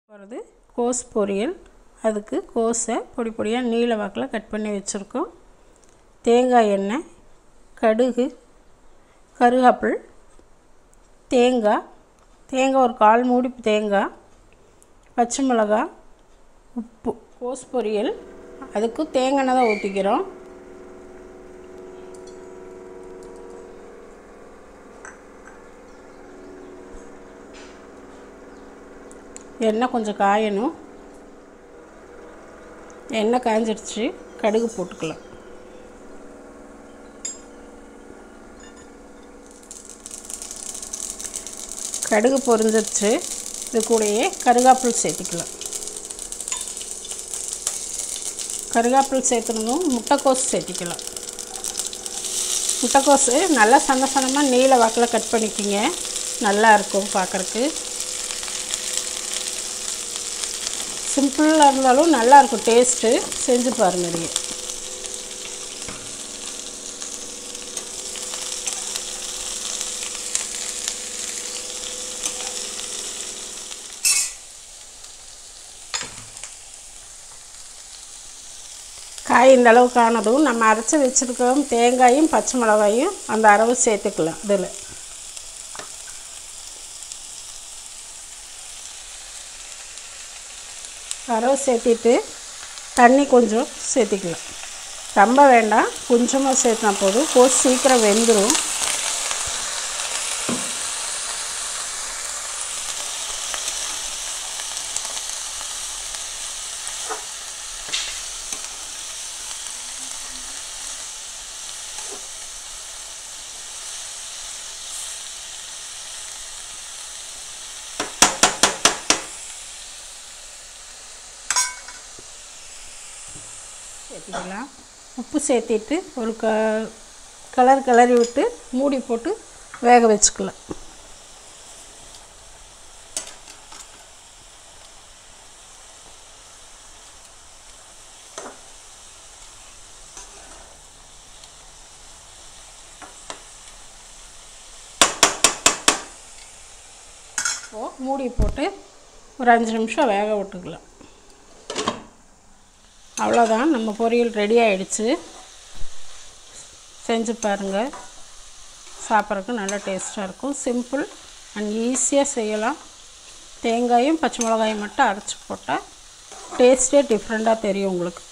போகிறது கோஸ் பொரியல் அதுக்கு கோஸை பொடி பொடியாக நீல வாக்கில் கட் பண்ணி வச்சுருக்கோம் தேங்காய் எண்ணெய் கடுகு கருவேப்பில் தேங்காய் தேங்காய் ஒரு கால் மூடி தேங்காய் பச்சை மிளகாய் உப்பு கோஸ் பொரியல் அதுக்கு தேங்காய் எண்ணெய் தான் ஊற்றிக்கிறோம் எண்ணெய் கொஞ்சம் காயணும் எண்ணெய் காய்ஞ்சிடுச்சு கடுகு போட்டுக்கலாம் கடுகு பொரிஞ்சிருச்சு இது கூடயே கருகாப்பில் சேர்த்துக்கலாம் கருகாப்பில் சேர்த்துனதும் முட்டைக்கோஸ் சேர்த்திக்கலாம் முட்டைக்கோஸு நல்லா சன்ன சன்னமாக நீல வாக்கில் கட் பண்ணிக்கிங்க நல்லா இருக்கும் பார்க்குறக்கு சிம்பிளாக இருந்தாலும் நல்லாயிருக்கும் டேஸ்ட்டு செஞ்சு பாருங்கள் நீங்கள் காய் இந்த அளவுக்கு ஆனதும் நம்ம அரைச்சி வச்சுருக்கோம் தேங்காயும் பச்சை மிளகாயும் அந்த அரவு சேர்த்துக்கலாம் இதில் அரவு சேர்த்திட்டு தண்ணி கொஞ்சம் சேர்த்திக்கலாம் ரொம்ப வேண்டாம் கொஞ்சமாக சேர்த்தினா போதும் கோஸ் சீக்கிரம் வெந்துடும் சேர்த்திக்கலாம் உப்பு சேர்த்திட்டு ஒரு க கலர் கிளறி விட்டு மூடி போட்டு வேக வச்சுக்கலாம் இப்போது மூடி போட்டு ஒரு அஞ்சு நிமிஷம் வேக விட்டுக்கலாம் அவ்வளோதான் நம்ம பொரியல் ரெடி ஆகிடுச்சு செஞ்சு பாருங்கள் சாப்பிட்றதுக்கு நல்லா டேஸ்ட்டாக இருக்கும் சிம்பிள் அண்ட் ஈஸியாக செய்யலாம் தேங்காயும் பச்சை மிளகாயும் மட்டும் அரைச்சி போட்டால் டேஸ்ட்டே டிஃப்ரெண்ட்டாக தெரியும் உங்களுக்கு